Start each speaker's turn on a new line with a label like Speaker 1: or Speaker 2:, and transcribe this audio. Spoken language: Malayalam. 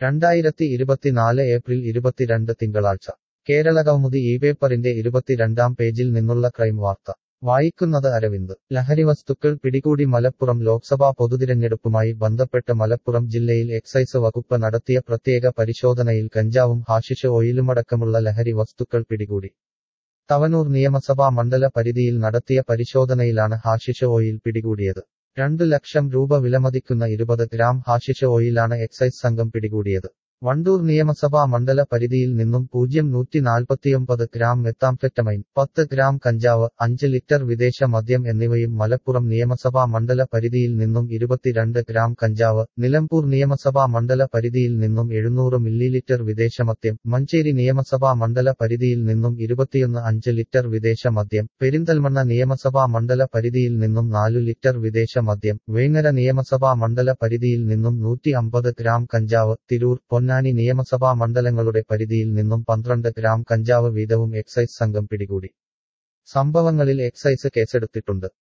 Speaker 1: രണ്ടായിരത്തി ഇരുപത്തിനാല് ഏപ്രിൽ ഇരുപത്തിരണ്ട് തിങ്കളാഴ്ച കേരളകൗമുദി ഈ പേപ്പറിന്റെ ഇരുപത്തിരണ്ടാം പേജിൽ നിന്നുള്ള ക്രൈം വാർത്ത വായിക്കുന്നത് അരവിന്ദ് ലഹരിവസ്തുക്കൾ പിടികൂടി മലപ്പുറം ലോക്സഭാ പൊതുതിരഞ്ഞെടുപ്പുമായി ബന്ധപ്പെട്ട് മലപ്പുറം ജില്ലയിൽ എക്സൈസ് വകുപ്പ് നടത്തിയ പ്രത്യേക പരിശോധനയിൽ കഞ്ചാവും ഹാഷിഷ് ഓയിലുമടക്കമുള്ള ലഹരി വസ്തുക്കൾ പിടികൂടി തവനൂർ നിയമസഭാ മണ്ഡല പരിധിയിൽ നടത്തിയ പരിശോധനയിലാണ് ഹാഷിഷ് ഓയിൽ പിടികൂടിയത് രണ്ടു ലക്ഷം രൂപ വിലമതിക്കുന്ന ഇരുപത് ഗ്രാം ഹാഷിഷ് ഓയിലാണ് എക്സൈസ് സംഘം പിടികൂടിയത് വണ്ടൂർ നിയമസഭാ മണ്ഡല പരിധിയിൽ നിന്നും പൂജ്യം നൂറ്റി നാൽപ്പത്തിയൊമ്പത് ഗ്രാം മെത്താംഫെറ്റമൈൻ പത്ത് ഗ്രാം കഞ്ചാവ് അഞ്ച് ലിറ്റർ വിദേശ മദ്യം എന്നിവയും മലപ്പുറം നിയമസഭാ മണ്ഡല പരിധിയിൽ നിന്നും ഇരുപത്തിരണ്ട് ഗ്രാം കഞ്ചാവ് നിലമ്പൂർ നിയമസഭാ മണ്ഡല പരിധിയിൽ നിന്നും എഴുന്നൂറ് മില്ലിലിറ്റർ വിദേശ മദ്യം മഞ്ചേരി നിയമസഭാ മണ്ഡല പരിധിയിൽ നിന്നും ഇരുപത്തിയൊന്ന് അഞ്ച് ലിറ്റർ വിദേശ മദ്യം പെരിന്തൽമണ്ണ നിയമസഭാ മണ്ഡല പരിധിയിൽ നിന്നും നാലു ലിറ്റർ വിദേശ മദ്യം വേങ്ങര നിയമസഭാ മണ്ഡല പരിധിയിൽ നിന്നും നൂറ്റി അമ്പത് ഗ്രാം കഞ്ചാവ് തിരൂർ പൊന്ന പൊന്നാനി നിയമസഭാ മണ്ഡലങ്ങളുടെ പരിധിയിൽ നിന്നും പന്ത്രണ്ട് ഗ്രാം കഞ്ചാവ് വീതവും എക്സൈസ് സംഘം പിടികൂടി സംഭവങ്ങളിൽ എക്സൈസ് കേസെടുത്തിട്ടുണ്ട്